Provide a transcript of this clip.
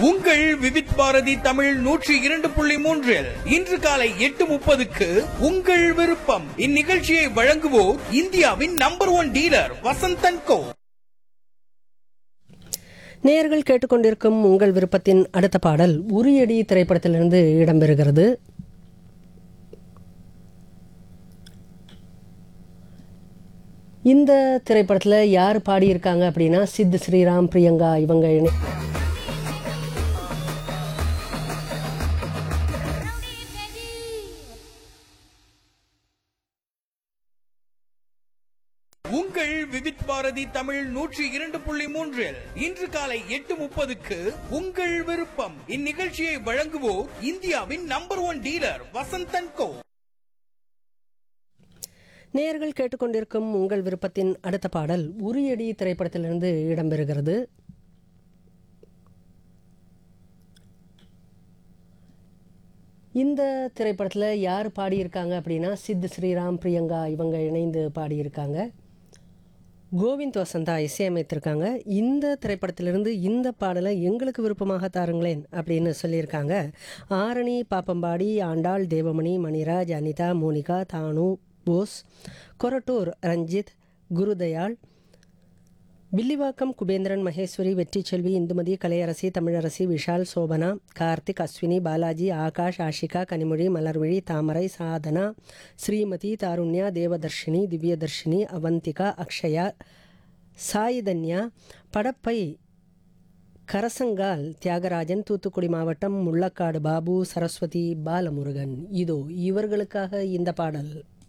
உங்கள் விவித் பாரதி தமிழ் நூற்றி இரண்டு புள்ளி மூன்றில் இன்று காலை எட்டு முப்பதுக்கு உங்கள் விருப்பம் இந்நிகழ்ச்சியை வழங்குவோர் இந்தியாவின் number one dealer Vasanthan co நேயர்கள் கேட்டுக்கொண்டிருக்கும் உங்கள் விருப்பத்தின் அடுத்த பாடல் உரியடி திரைப்படத்திலிருந்து இடம்பெறுகிறது இந்த திரைப்படத்தில் யார் பாடியிருக்காங்க அப்படின்னா சித் ஸ்ரீராம் பிரியங்கா இவங்க இணை- உங்கள் விவித் பாரதி தமிழ் நூற்றி இரண்டு புள்ளி மூன்றில் இன்று காலை எட்டு முப்பதுக்கு உங்கள் விருப்பம் இந்நிகழ்ச்சியை வழங்குவோர் இந்தியாவின் number one dealer Vasanthan co நேயர்கள் கேட்டுக்கொண்டிருக்கும் உங்கள் விருப்பத்தின் அடுத்த பாடல் உரியடி திரைப்படத்திலிருந்து இடம்பெறுகிறது இந்த திரைப்படத்தில் யார் பாடியிருக்காங்க அப்படின்னா சித் ஸ்ரீராம் பிரியங்கா இவங்க இணைந்து பாடியிருக்காங்க கோவிந்த் வசந்தா இசையமைத்திருக்காங்க இந்த திரைப்படத்திலிருந்து இந்த பாடலை எங்களுக்கு விருப்பமாக தாருங்களேன் அப்படின்னு சொல்லியிருக்காங்க ஆரணி பாப்பம்பாடி ஆண்டாள் தேவமணி மணிராஜ் அனிதா மோனிகா தானு போஸ் கொரட்டூர் ரஞ்சித் குருதயாள் வில்லிவாக்கம் குபேந்திரன் மகேஸ்வரி வெற்றிச்செல்வி இந்துமதி கலையரசி தமிழரசி விஷால் சோபனா கார்த்திக் அஸ்வினி பாலாஜி ஆகாஷ் ஆஷிகா கனிமொழி மலர்விழி தாமரை சாதனா ஸ்ரீமதி தாருண்யா தேவதர்ஷினி திவ்யதர்ஷினி அவந்திகா அக்ஷயா சாயிதன்யா படப்பை கரசங்கால் தியாகராஜன் தூத்துக்குடி மாவட்டம் முள்ளக்காடு பாபு சரஸ்வதி பாலமுருகன் இதோ இவர்களுக்காக இந்த பாடல்